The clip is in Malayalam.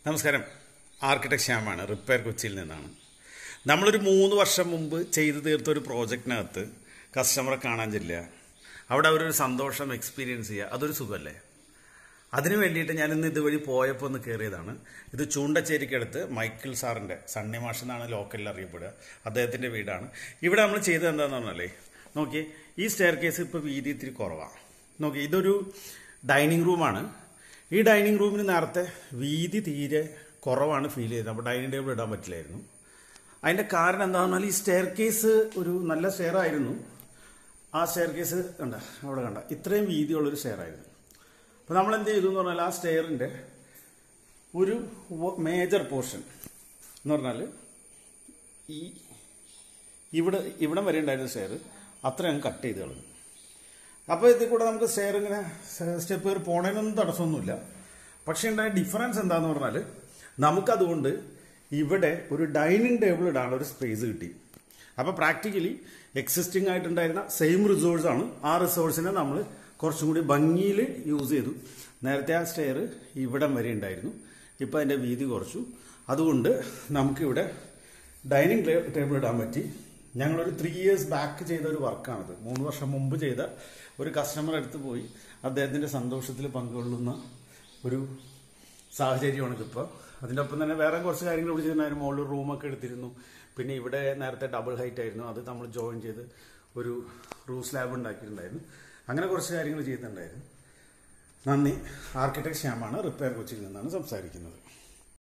നമസ്കാരം ആർക്കിടെക്ട് ശ്യാമാണ് റിപ്പയർ കൊച്ചിയിൽ നിന്നാണ് നമ്മളൊരു മൂന്ന് വർഷം മുമ്പ് ചെയ്തു തീർത്ത ഒരു പ്രോജക്റ്റിനകത്ത് കസ്റ്റമറെ കാണാൻ ചെല്ലുക അവിടെ അവരൊരു സന്തോഷം എക്സ്പീരിയൻസ് ചെയ്യുക അതൊരു സുഖമല്ലേ അതിനു വേണ്ടിയിട്ട് ഞാൻ ഇന്ന് ഇതുവഴി പോയപ്പോൾ ഒന്ന് കയറിയതാണ് ഇത് ചൂണ്ടച്ചേരിക്കടുത്ത് മൈക്കിൾ സാറിൻ്റെ സണ്ണി മാഷ് എന്നാണ് ലോക്കലിൽ അറിയപ്പെടുക അദ്ദേഹത്തിൻ്റെ വീടാണ് ഇവിടെ നമ്മൾ ചെയ്തത് എന്താണെന്ന് പറഞ്ഞാലേ നോക്കി ഈ സ്റ്റെയർ കേസ് ഇപ്പോൾ വീതി ഇത്തിരി കുറവാണ് നോക്കി ഇതൊരു ഡൈനിങ് റൂമാണ് ഈ ഡൈനിങ് റൂമിന് നേരത്തെ വീതി തീരെ കുറവാണ് ഫീൽ ചെയ്തത് അപ്പോൾ ഡൈനിങ് ടേബിൾ ഇടാൻ പറ്റില്ലായിരുന്നു അതിൻ്റെ കാരണം എന്താണെന്ന് പറഞ്ഞാൽ ഈ സ്റ്റെയർ കേസ് ഒരു നല്ല സ്റ്റെയർ ആയിരുന്നു ആ സ്റ്റെയർ കേസ് കണ്ട അവിടെ കണ്ട ഇത്രയും വീതിയുള്ളൊരു സ്റ്റെയർ ആയിരുന്നു അപ്പോൾ നമ്മൾ എന്ത് ചെയ്തു എന്ന് പറഞ്ഞാൽ ആ സ്റ്റെയറിൻ്റെ ഒരു മേജർ പോർഷൻ എന്ന് പറഞ്ഞാൽ ഈ ഇവിടെ ഇവിടം വരെ ഉണ്ടായിരുന്ന സ്റ്റെയർ അത്രയും കട്ട് ചെയ്ത് കളഞ്ഞു അപ്പോൾ ഇതിൽ കൂടെ നമുക്ക് സ്റ്റെയർ ഇങ്ങനെ സ്റ്റെപ്പ് കയറി പോണതിനൊന്നും തടസ്സമൊന്നുമില്ല പക്ഷേ ഉണ്ടായ ഡിഫറൻസ് എന്താന്ന് പറഞ്ഞാൽ നമുക്കതുകൊണ്ട് ഇവിടെ ഒരു ഡൈനിങ് ടേബിൾ ഇടാനുള്ള ഒരു സ്പേസ് കിട്ടി അപ്പോൾ പ്രാക്ടിക്കലി എക്സിസ്റ്റിംഗ് ആയിട്ടുണ്ടായിരുന്ന സെയിം റിസോഴ്സ് ആണ് ആ റിസോഴ്സിനെ നമ്മൾ കുറച്ചും കൂടി ഭംഗിയിൽ യൂസ് ചെയ്തു നേരത്തെ ആ സ്റ്റെയർ ഇവിടം വരെ ഉണ്ടായിരുന്നു ഇപ്പോൾ അതിൻ്റെ വീതി കുറച്ചു അതുകൊണ്ട് നമുക്കിവിടെ ഡൈനിങ് ടേബിൾ ഇടാൻ പറ്റി ഞങ്ങളൊരു ത്രീ ഇയേഴ്സ് ബാക്ക് ചെയ്ത ഒരു വർക്കാണിത് മൂന്ന് വർഷം മുമ്പ് ചെയ്ത ഒരു കസ്റ്റമർ അടുത്ത് പോയി അദ്ദേഹത്തിൻ്റെ സന്തോഷത്തിൽ പങ്കുകൊള്ളുന്ന ഒരു സാഹചര്യമാണ് ഇതിപ്പോൾ അതിൻ്റെ ഒപ്പം തന്നെ വേറെ കുറച്ച് കാര്യങ്ങൾ ഇവിടെ ചെയ്തിട്ടുണ്ടായിരുന്നു മുകളിൽ റൂമൊക്കെ എടുത്തിരുന്നു പിന്നെ ഇവിടെ നേരത്തെ ഡബിൾ ഹൈറ്റ് ആയിരുന്നു അത് നമ്മൾ ജോയിൻ ചെയ്ത് ഒരു റൂഫ് സ്ലാബ് ഉണ്ടാക്കിയിട്ടുണ്ടായിരുന്നു അങ്ങനെ കുറച്ച് കാര്യങ്ങൾ ചെയ്തിട്ടുണ്ടായിരുന്നു നന്ദി ആർക്കിടെക്ട് ശ്യാമാണ് റിപ്പയർ കൊച്ചിയിൽ നിന്നാണ് സംസാരിക്കുന്നത്